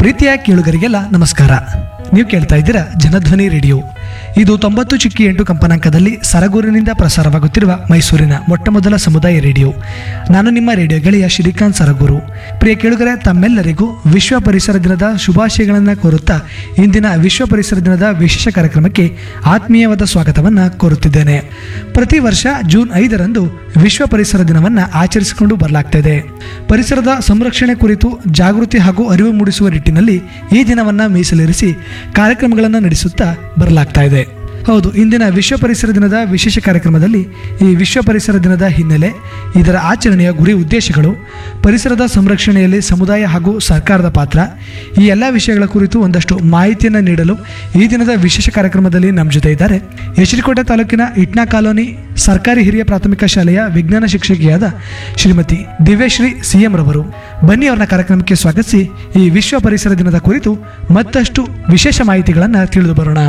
ಪ್ರೀತಿಯ ಕೇಳುಗರಿಗೆಲ್ಲ ನಮಸ್ಕಾರ ನೀವು ಕೇಳ್ತಾ ಇದ್ದೀರಾ ಜನಧ್ವನಿ ರೇಡಿಯೋ ಇದು ತೊಂಬತ್ತು ಚಿಕ್ಕಿ ಎಂಟು ಕಂಪನಾಂಕದಲ್ಲಿ ಸರಗೂರಿನಿಂದ ಪ್ರಸಾರವಾಗುತ್ತಿರುವ ಮೈಸೂರಿನ ಮೊಟ್ಟ ಮೊದಲ ಸಮುದಾಯ ರೇಡಿಯೋ ನಾನು ನಿಮ್ಮ ರೇಡಿಯೋ ಗೆಳೆಯ ಶ್ರೀಕಾಂತ್ ಸರಗೂರು ಪ್ರಿಯ ಕೇಳುಗರೆ ತಮ್ಮೆಲ್ಲರಿಗೂ ವಿಶ್ವ ಪರಿಸರ ದಿನದ ಶುಭಾಶಯಗಳನ್ನು ಕೋರುತ್ತಾ ಇಂದಿನ ವಿಶ್ವ ಪರಿಸರ ದಿನದ ವಿಶೇಷ ಕಾರ್ಯಕ್ರಮಕ್ಕೆ ಆತ್ಮೀಯವಾದ ಸ್ವಾಗತವನ್ನು ಕೋರುತ್ತಿದ್ದೇನೆ ಪ್ರತಿ ವರ್ಷ ಜೂನ್ ಐದರಂದು ವಿಶ್ವ ಪರಿಸರ ದಿನವನ್ನು ಆಚರಿಸಿಕೊಂಡು ಬರಲಾಗ್ತಾ ಇದೆ ಪರಿಸರದ ಸಂರಕ್ಷಣೆ ಕುರಿತು ಜಾಗೃತಿ ಹಾಗೂ ಅರಿವು ಮೂಡಿಸುವ ನಿಟ್ಟಿನಲ್ಲಿ ಈ ದಿನವನ್ನು ಮೀಸಲಿರಿಸಿ ಕಾರ್ಯಕ್ರಮಗಳನ್ನು ನಡೆಸುತ್ತಾ ಬರಲಾಗ್ತಾ ಇದೆ ಹೌದು ಇಂದಿನ ವಿಶ್ವ ಪರಿಸರ ದಿನದ ವಿಶೇಷ ಕಾರ್ಯಕ್ರಮದಲ್ಲಿ ಈ ವಿಶ್ವ ಪರಿಸರ ದಿನದ ಹಿನ್ನೆಲೆ ಇದರ ಆಚರಣೆಯ ಗುರಿ ಉದ್ದೇಶಗಳು ಪರಿಸರದ ಸಂರಕ್ಷಣೆಯಲ್ಲಿ ಸಮುದಾಯ ಹಾಗೂ ಸರ್ಕಾರದ ಪಾತ್ರ ಈ ಎಲ್ಲ ವಿಷಯಗಳ ಕುರಿತು ಒಂದಷ್ಟು ಮಾಹಿತಿಯನ್ನು ನೀಡಲು ಈ ದಿನದ ವಿಶೇಷ ಕಾರ್ಯಕ್ರಮದಲ್ಲಿ ನಮ್ಮ ಜೊತೆ ಇದ್ದಾರೆ ಯಶರಿಕೋಟೆ ತಾಲೂಕಿನ ಇಟ್ನಾ ಕಾಲೋನಿ ಸರ್ಕಾರಿ ಹಿರಿಯ ಪ್ರಾಥಮಿಕ ಶಾಲೆಯ ವಿಜ್ಞಾನ ಶಿಕ್ಷಕಿಯಾದ ಶ್ರೀಮತಿ ದಿವ್ಯಶ್ರೀ ಸಿಎಂ ರವರು ಬನ್ನಿ ಅವ್ರನ್ನ ಕಾರ್ಯಕ್ರಮಕ್ಕೆ ಸ್ವಾಗತಿಸಿ ಈ ವಿಶ್ವ ಪರಿಸರ ದಿನದ ಕುರಿತು ಮತ್ತಷ್ಟು ವಿಶೇಷ ಮಾಹಿತಿಗಳನ್ನು ತಿಳಿದು ಬರೋಣ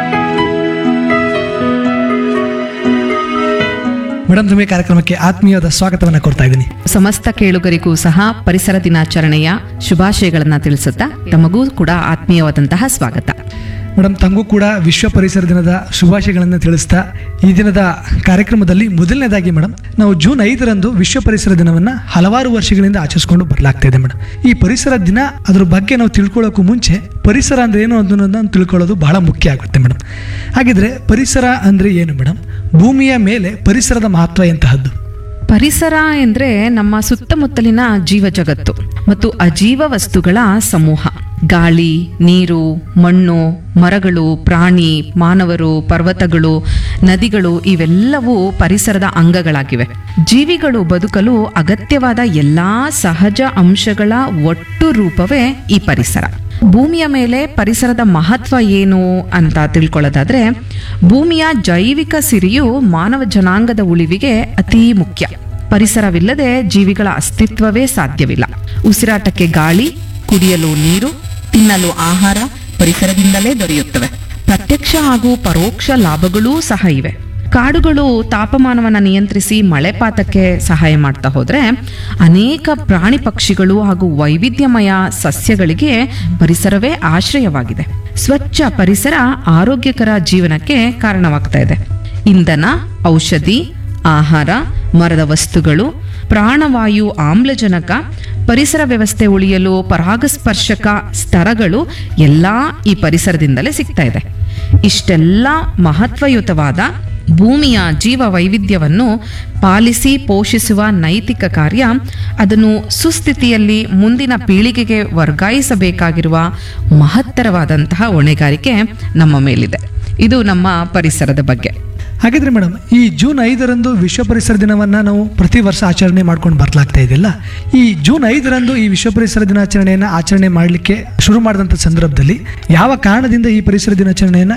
ಮೇಡಮ್ ನಿಮಗೆ ಕಾರ್ಯಕ್ರಮಕ್ಕೆ ಆತ್ಮೀಯವಾದ ಸ್ವಾಗತವನ್ನು ಕೊಡ್ತಾ ಇದ್ದೀನಿ ಸಮಸ್ತ ಕೇಳುಗರಿಗೂ ಸಹ ಪರಿಸರ ದಿನಾಚರಣೆಯ ಶುಭಾಶಯಗಳನ್ನ ತಿಳಿಸುತ್ತಾ ತಮಗೂ ಕೂಡ ಆತ್ಮೀಯವಾದಂತಹ ಸ್ವಾಗತ ಮೇಡಮ್ ತಮಗೂ ಕೂಡ ವಿಶ್ವ ಪರಿಸರ ದಿನದ ಶುಭಾಶಯಗಳನ್ನು ತಿಳಿಸ್ತಾ ಈ ದಿನದ ಕಾರ್ಯಕ್ರಮದಲ್ಲಿ ಮೊದಲನೇದಾಗಿ ಮೇಡಮ್ ನಾವು ಜೂನ್ ಐದರಂದು ವಿಶ್ವ ಪರಿಸರ ದಿನವನ್ನು ಹಲವಾರು ವರ್ಷಗಳಿಂದ ಆಚರಿಸ್ಕೊಂಡು ಬರಲಾಗ್ತಾ ಇದೆ ಮೇಡಮ್ ಈ ಪರಿಸರ ದಿನ ಅದ್ರ ಬಗ್ಗೆ ನಾವು ತಿಳ್ಕೊಳ್ಳೋಕ್ಕೂ ಮುಂಚೆ ಪರಿಸರ ಅಂದ್ರೆ ಏನು ಅನ್ನೋದನ್ನ ತಿಳ್ಕೊಳ್ಳೋದು ಬಹಳ ಮುಖ್ಯ ಆಗುತ್ತೆ ಮೇಡಮ್ ಹಾಗಿದ್ರೆ ಪರಿಸರ ಅಂದ್ರೆ ಏನು ಮೇಡಮ್ ಭೂಮಿಯ ಮೇಲೆ ಪರಿಸರದ ಮಹತ್ವ ಎಂತಹದ್ದು ಪರಿಸರ ಎಂದ್ರೆ ನಮ್ಮ ಸುತ್ತಮುತ್ತಲಿನ ಜೀವ ಜಗತ್ತು ಮತ್ತು ಅಜೀವ ವಸ್ತುಗಳ ಸಮೂಹ ಗಾಳಿ ನೀರು ಮಣ್ಣು ಮರಗಳು ಪ್ರಾಣಿ ಮಾನವರು ಪರ್ವತಗಳು ನದಿಗಳು ಇವೆಲ್ಲವೂ ಪರಿಸರದ ಅಂಗಗಳಾಗಿವೆ ಜೀವಿಗಳು ಬದುಕಲು ಅಗತ್ಯವಾದ ಎಲ್ಲಾ ಸಹಜ ಅಂಶಗಳ ಒಟ್ಟು ರೂಪವೇ ಈ ಪರಿಸರ ಭೂಮಿಯ ಮೇಲೆ ಪರಿಸರದ ಮಹತ್ವ ಏನು ಅಂತ ತಿಳ್ಕೊಳ್ಳೋದಾದ್ರೆ ಭೂಮಿಯ ಜೈವಿಕ ಸಿರಿಯು ಮಾನವ ಜನಾಂಗದ ಉಳಿವಿಗೆ ಅತೀ ಮುಖ್ಯ ಪರಿಸರವಿಲ್ಲದೆ ಜೀವಿಗಳ ಅಸ್ತಿತ್ವವೇ ಸಾಧ್ಯವಿಲ್ಲ ಉಸಿರಾಟಕ್ಕೆ ಗಾಳಿ ಕುಡಿಯಲು ನೀರು ತಿನ್ನಲು ಆಹಾರ ಪರಿಸರದಿಂದಲೇ ದೊರೆಯುತ್ತವೆ ಪ್ರತ್ಯಕ್ಷ ಹಾಗೂ ಪರೋಕ್ಷ ಲಾಭಗಳೂ ಸಹ ಇವೆ ಕಾಡುಗಳು ತಾಪಮಾನವನ್ನು ನಿಯಂತ್ರಿಸಿ ಮಳೆಪಾತಕ್ಕೆ ಸಹಾಯ ಮಾಡ್ತಾ ಹೋದ್ರೆ ಅನೇಕ ಪ್ರಾಣಿ ಪಕ್ಷಿಗಳು ಹಾಗೂ ವೈವಿಧ್ಯಮಯ ಸಸ್ಯಗಳಿಗೆ ಪರಿಸರವೇ ಆಶ್ರಯವಾಗಿದೆ ಸ್ವಚ್ಛ ಪರಿಸರ ಆರೋಗ್ಯಕರ ಜೀವನಕ್ಕೆ ಕಾರಣವಾಗ್ತಾ ಇದೆ ಇಂಧನ ಔಷಧಿ ಆಹಾರ ಮರದ ವಸ್ತುಗಳು ಪ್ರಾಣವಾಯು ಆಮ್ಲಜನಕ ಪರಿಸರ ವ್ಯವಸ್ಥೆ ಉಳಿಯಲು ಪರಾಗಸ್ಪರ್ಶಕ ಸ್ತರಗಳು ಎಲ್ಲ ಈ ಪರಿಸರದಿಂದಲೇ ಸಿಗ್ತಾ ಇದೆ ಇಷ್ಟೆಲ್ಲ ಮಹತ್ವಯುತವಾದ ಭೂಮಿಯ ಜೀವ ವೈವಿಧ್ಯವನ್ನು ಪಾಲಿಸಿ ಪೋಷಿಸುವ ನೈತಿಕ ಕಾರ್ಯ ಅದನ್ನು ಸುಸ್ಥಿತಿಯಲ್ಲಿ ಮುಂದಿನ ಪೀಳಿಗೆಗೆ ವರ್ಗಾಯಿಸಬೇಕಾಗಿರುವ ಮಹತ್ತರವಾದಂತಹ ಹೊಣೆಗಾರಿಕೆ ನಮ್ಮ ಮೇಲಿದೆ ಇದು ನಮ್ಮ ಪರಿಸರದ ಬಗ್ಗೆ ಹಾಗಿದ್ರೆ ಮೇಡಮ್ ಈ ಜೂನ್ ಐದರಂದು ವಿಶ್ವ ಪರಿಸರ ದಿನವನ್ನು ನಾವು ಪ್ರತಿ ವರ್ಷ ಆಚರಣೆ ಮಾಡ್ಕೊಂಡು ಬರ್ಲಾಗ್ತಾ ಇದೆಯಲ್ಲ ಈ ಜೂನ್ ಐದರಂದು ಈ ವಿಶ್ವ ಪರಿಸರ ದಿನಾಚರಣೆಯನ್ನು ಆಚರಣೆ ಮಾಡಲಿಕ್ಕೆ ಶುರು ಮಾಡಿದಂಥ ಸಂದರ್ಭದಲ್ಲಿ ಯಾವ ಕಾರಣದಿಂದ ಈ ಪರಿಸರ ದಿನಾಚರಣೆಯನ್ನು